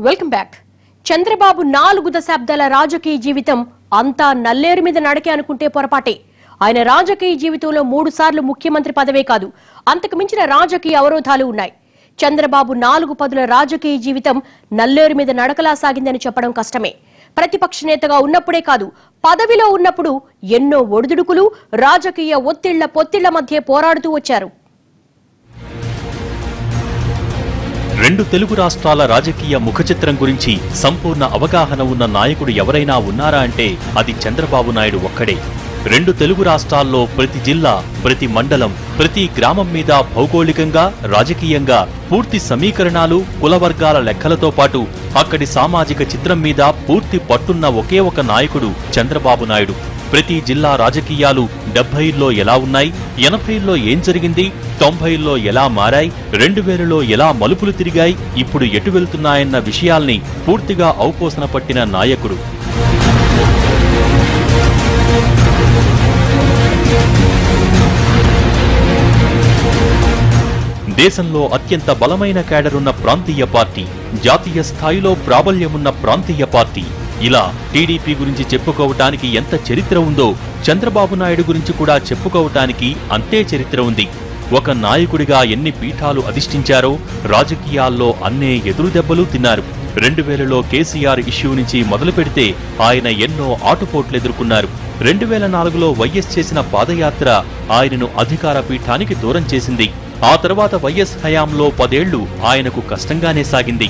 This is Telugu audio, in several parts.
వెల్కమ్ బ్యాక్ చంద్రబాబు నాలుగు దశాబ్దాల రాజకీయ జీవితం అంతా నల్లేరు మీద నడకే అనుకుంటే పొరపాటే ఆయన రాజకీయ జీవితంలో మూడు సార్లు ముఖ్యమంత్రి పదవే కాదు అంతకు మించిన రాజకీయ అవరోధాలు ఉన్నాయి చంద్రబాబు నాలుగు పదుల రాజకీయ జీవితం నల్లేరు మీద నడకలా సాగిందని చెప్పడం కష్టమే ప్రతిపక్ష నేతగా ఉన్నప్పుడే కాదు పదవిలో ఉన్నప్పుడు ఎన్నో ఒడిదుడుకులు రాజకీయ ఒత్తిళ్ల పొత్తిళ్ల మధ్య పోరాడుతూ వచ్చారు రెండు తెలుగు రాష్ట్రాల రాజకీయ ముఖచిత్రం గురించి సంపూర్ణ అవగాహన ఉన్న నాయకుడు ఎవరైనా ఉన్నారా అంటే అది చంద్రబాబు నాయుడు ఒక్కడే రెండు తెలుగు రాష్ట్రాల్లో ప్రతి జిల్లా ప్రతి మండలం ప్రతి గ్రామం మీద భౌగోళికంగా రాజకీయంగా పూర్తి సమీకరణాలు కుల వర్గాల లెక్కలతో పాటు అక్కడి సామాజిక చిత్రం మీద పూర్తి పట్టున్న ఒకే ఒక నాయకుడు చంద్రబాబు నాయుడు ప్రతి జిల్లా రాజకీయాలు డెబ్బైల్లో ఎలా ఉన్నాయి ఎనభైల్లో ఏం జరిగింది తొంభైల్లో ఎలా మారాయి రెండు వేలలో ఎలా మలుపులు తిరిగాయి ఇప్పుడు ఎటు వెళ్తున్నాయన్న విషయాల్ని పూర్తిగా ఔపోసన పట్టిన నాయకుడు దేశంలో అత్యంత బలమైన కేడరున్న ప్రాంతీయ పార్టీ జాతీయ స్థాయిలో ప్రాబల్యమున్న ప్రాంతీయ పార్టీ ఇలా టీడీపీ గురించి చెప్పుకోవటానికి ఎంత చరిత్ర ఉందో చంద్రబాబు నాయుడు గురించి కూడా చెప్పుకోవటానికి అంతే చరిత్ర ఉంది ఒక నాయకుడిగా ఎన్ని పీఠాలు అధిష్ఠించారో రాజకీయాల్లో అన్నే ఎదురుదెబ్బలు తిన్నారు రెండు వేలలో కేసీఆర్ ఇష్యూ నుంచి మొదలు పెడితే ఆయన ఎన్నో ఆటుపోట్లు ఎదుర్కొన్నారు రెండు వేల నాలుగులో వైఎస్ చేసిన పాదయాత్ర ఆయనను అధికార పీఠానికి దూరం చేసింది ఆ తర్వాత వైఎస్ హయాంలో పదేళ్లు ఆయనకు కష్టంగానే సాగింది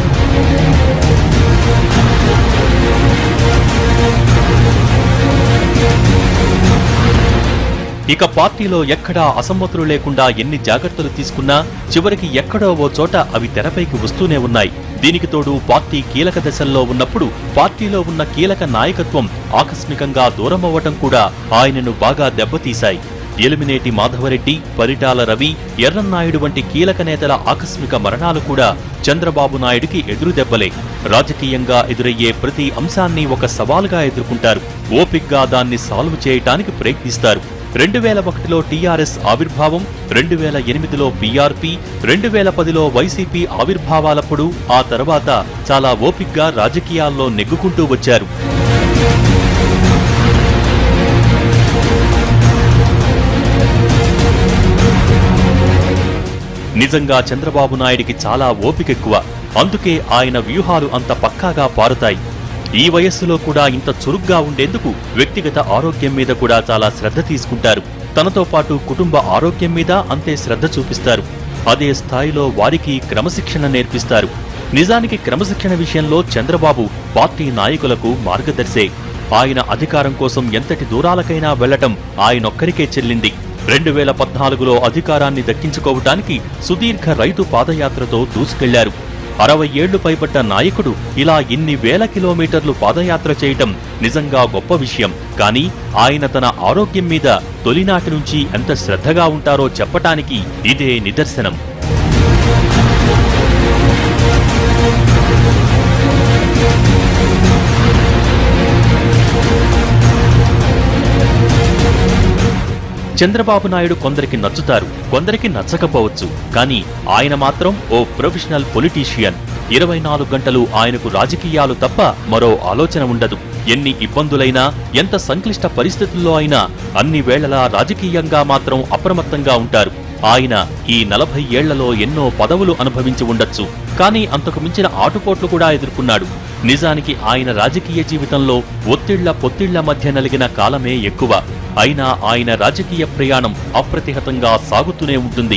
ఇక పార్టీలో ఎక్కడా అసమ్మతులు లేకుండా ఎన్ని జాగ్రత్తలు తీసుకున్నా చివరికి ఎక్కడో ఓ చోట అవి తెరపైకి వస్తూనే ఉన్నాయి దీనికి తోడు పార్టీ కీలక దశల్లో ఉన్నప్పుడు పార్టీలో ఉన్న కీలక నాయకత్వం ఆకస్మికంగా దూరమవ్వటం కూడా ఆయనను బాగా దెబ్బతీశాయి ఎలిమినేటి మాధవరెడ్డి పరిటాల రవి ఎర్రన్నాయుడు వంటి కీలక నేతల ఆకస్మిక మరణాలు కూడా చంద్రబాబు నాయుడికి ఎదురుదెబ్బలే రాజకీయంగా ఎదురయ్యే ప్రతి అంశాన్ని ఒక సవాలుగా ఎదుర్కొంటారు ఓపిగ్గా దాన్ని సాల్వ్ చేయటానికి ప్రయత్నిస్తారు రెండు వేల ఒకటిలో టీఆర్ఎస్ ఆవిర్భావం రెండు వేల ఎనిమిదిలో పీఆర్పీ రెండు వేల పదిలో వైసీపీ ఆవిర్భావాలప్పుడు ఆ తర్వాత చాలా ఓపిగ్గా రాజకీయాల్లో నెగ్గుకుంటూ వచ్చారు నిజంగా చంద్రబాబు నాయుడికి చాలా ఓపికెక్కువ అందుకే ఆయన వ్యూహాలు అంత పక్కాగా పారుతాయి ఈ వయస్సులో కూడా ఇంత చురుగ్గా ఉండేందుకు వ్యక్తిగత ఆరోగ్యం మీద కూడా చాలా శ్రద్ధ తీసుకుంటారు తనతో పాటు కుటుంబ ఆరోగ్యం మీద అంతే శ్రద్ధ చూపిస్తారు అదే స్థాయిలో వారికి క్రమశిక్షణ నేర్పిస్తారు నిజానికి క్రమశిక్షణ విషయంలో చంద్రబాబు పార్టీ నాయకులకు మార్గదర్శే ఆయన అధికారం కోసం ఎంతటి దూరాలకైనా వెళ్లటం ఆయనొక్కరికే చెల్లింది రెండు వేల పద్నాలుగులో అధికారాన్ని దక్కించుకోవటానికి సుదీర్ఘ రైతు పాదయాత్రతో దూసుకెళ్లారు అరవై ఏళ్లు పైబడ్డ నాయకుడు ఇలా ఇన్ని వేల కిలోమీటర్లు పాదయాత్ర చేయటం నిజంగా గొప్ప విషయం కానీ ఆయన తన ఆరోగ్యం మీద తొలినాటి నుంచి ఎంత శ్రద్ధగా ఉంటారో చెప్పటానికి ఇదే నిదర్శనం చంద్రబాబు నాయుడు కొందరికి నచ్చుతారు కొందరికి నచ్చకపోవచ్చు కానీ ఆయన మాత్రం ఓ ప్రొఫెషనల్ పొలిటీషియన్ ఇరవై నాలుగు గంటలు ఆయనకు రాజకీయాలు తప్ప మరో ఆలోచన ఉండదు ఎన్ని ఇబ్బందులైనా ఎంత సంక్లిష్ట పరిస్థితుల్లో అయినా అన్ని వేళలా రాజకీయంగా మాత్రం అప్రమత్తంగా ఉంటారు ఆయన ఈ నలభై ఏళ్లలో ఎన్నో పదవులు అనుభవించి ఉండొచ్చు కానీ అంతకు మించిన ఆటుపోట్లు కూడా ఎదుర్కొన్నాడు నిజానికి ఆయన రాజకీయ జీవితంలో ఒత్తిళ్ల పొత్తిళ్ల మధ్య నలిగిన కాలమే ఎక్కువ అయినా ఆయన రాజకీయ ప్రయాణం అప్రతిహతంగా సాగుతూనే ఉంటుంది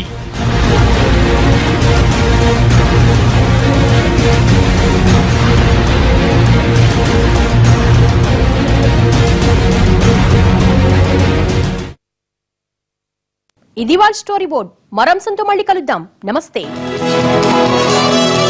ఇది వాళ్ళ స్టోరీ బోర్డ్ మరో అంశంతో మళ్ళీ కలుద్దాం నమస్తే